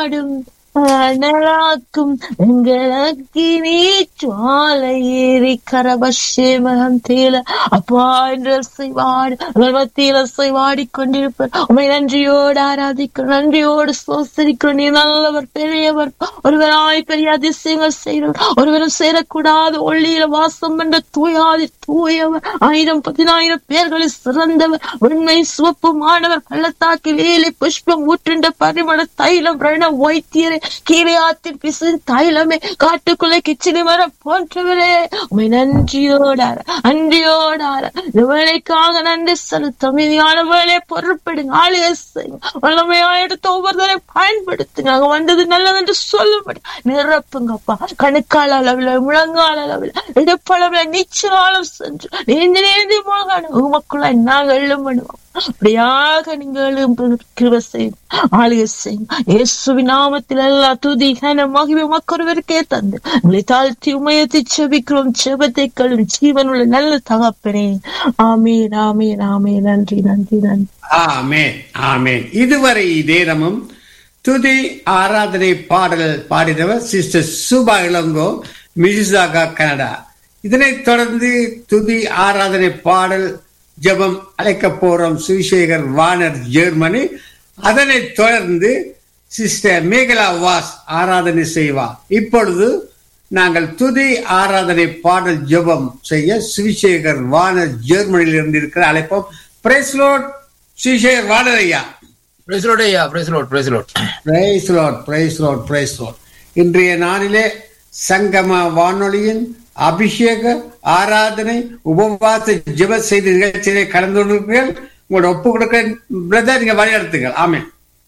வாடும் அனலாக்கும் எங்களுக்கு நீ ஜுவாலை ஏறி கரபஷேமகம் தேல அப்பா என்று செய்வாடு மத்தியில செய்வாடி கொண்டிருப்பார் உமை நன்றியோடு ஆராதிக்க நன்றியோடு சோசரிக்கிறோம் நீ நல்லவர் பெரியவர் ஒருவராய் பெரிய அதிசயங்கள் செய்கிறவர் ஒருவரும் சேரக்கூடாது ஒளியில வாசம் என்ற தூயாதி தூயவர் ஆயிரம் பதினாயிரம் பேர்களில் சிறந்தவர் வெண்மை சிவப்பு மாணவர் பள்ளத்தாக்கில் ஏழை புஷ்பம் ஊற்றுண்ட பரிமள தைலம் ரண வைத்தியரே கீரையாத்தின் பிசின் தைலமே காட்டுக்குள்ளே கிச்சினி மரம் போன்றவரே உமை நன்றியோடார அன்றியோடார இந்த வேலைக்காக நன்றி செலுத்தும் மீதியான வேலையை பொருட்படுங்க ஆளுகை செய்யுங்க வல்லமையா எடுத்து ஒவ்வொருத்தரை பயன்படுத்துங்க அங்க வந்தது நல்லது என்று சொல்லும்படி நிரப்புங்கப்பா கணுக்கால் அளவில் முழங்கால் அளவில் இடுப்பளவில் நீச்சலாலும் சென்று நீந்தி நீந்தி முழங்கான உமக்குள்ள நாங்கள் எழும்படுவோம் அப்படியாக நீங்கள் கிருப செய்யும் ஆளுகை செய்யும் இயேசுவின் நாமத்தில் எல்லா துதி கன மகிமை மக்கொருவருக்கே தந்து உங்களை தாழ்த்தி உமையத்தை செபிக்கிறோம் செபத்தை கழும் ஜீவனுள்ள நல்ல தகப்பனே ஆமீன் ஆமீன் ஆமீன் நன்றி நன்றி நன்றி ஆமேன் ஆமேன் இதுவரை நேரமும் துதி ஆராதனை பாடல் பாடினவர் sister Subha Ilango Mississauga Canada இதனைத் தொடர்ந்து துதி ஆராதனை பாடல் ஜெபம் அழைக்க போறோம் சுவிசேகர் வானர் ஜெர்மனி அதனைத் தொடர்ந்து சிஸ்டர் மேகலா வாஸ் ஆராதனை செய்வார் இப்பொழுது நாங்கள் துதி ஆராதனை பாடல் ஜெபம் செய்ய சுவிசேகர் வானர் ஜெர்மனியில் இருந்து இருக்கிற அழைப்போம் பிரைஸ்லோட் சுவிசேகர் வானர் ஐயா பிரைஸ் லார்ட் ஐயா praise lord praise lord praise lord praise lord praise lord இன்றைய நாளிலே சங்கம வானொலியின் அபிஷேக ஆராதனை உபவாச ஜெப செய்தி நிகழ்ச்சியிலே கலந்து கொண்டிருக்கிறீர்கள் உங்களோட ஒப்பு கொடுக்க பிரதர் நீங்க வழிநடத்துங்கள் ஆமென்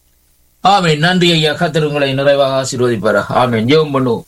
ஆமென் நன்றி ஐயா கத்தர் உங்களை நிறைவாக ஆசீர்வதிப்பாரா ஆமென் ஜெபம் பண்ணுவோம்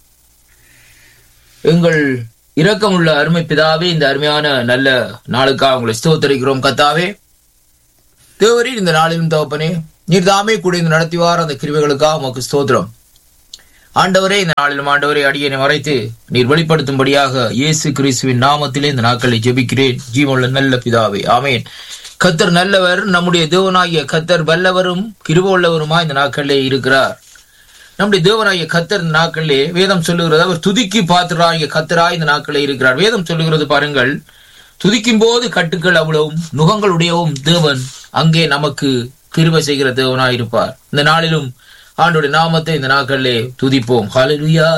எங்கள் இரக்கமுள்ள அருமை பிதாவே இந்த அருமையான நல்ல நாளுக்காக உங்களை ஸ்தோத்தரிக்கிறோம் கத்தாவே தேவரே இந்த நாளிலும் தகப்பனே நீர் தாமே கூட இந்த நடத்திவார் அந்த கிருவைகளுக்காக உமக்கு ஸ்தோத்திரம் ஆண்டவரே இந்த நாளிலும் ஆண்டவரே அடியனை மறைத்து நீர் வெளிப்படுத்தும்படியாக இயேசு கிறிஸ்துவின் நாமத்திலே இந்த நாட்களை ஜெபிக்கிறேன் ஜீவனுள்ள நல்ல பிதாவே ஆமேன் கத்தர் நல்லவர் நம்முடைய தேவனாகிய கத்தர் வல்லவரும் கிருப உள்ளவருமா இந்த நாட்களிலே இருக்கிறார் நம்முடைய தேவனாகிய கத்தர் இந்த நாட்களிலே வேதம் சொல்லுகிறது அவர் துதிக்கு பாத்திராகிய கத்தராய் இந்த நாட்களிலே இருக்கிறார் வேதம் சொல்லுகிறது பாருங்கள் துதிக்கும் போது கட்டுக்கள் அவ்வளவும் நுகங்களுடையவும் தேவன் அங்கே நமக்கு கிருபை செய்கிற தேவனாய் இருப்பார் இந்த நாளிலும் ஆண்டுடைய நாமத்தை இந்த நாட்களிலே துதிப்போம் ஹalleluya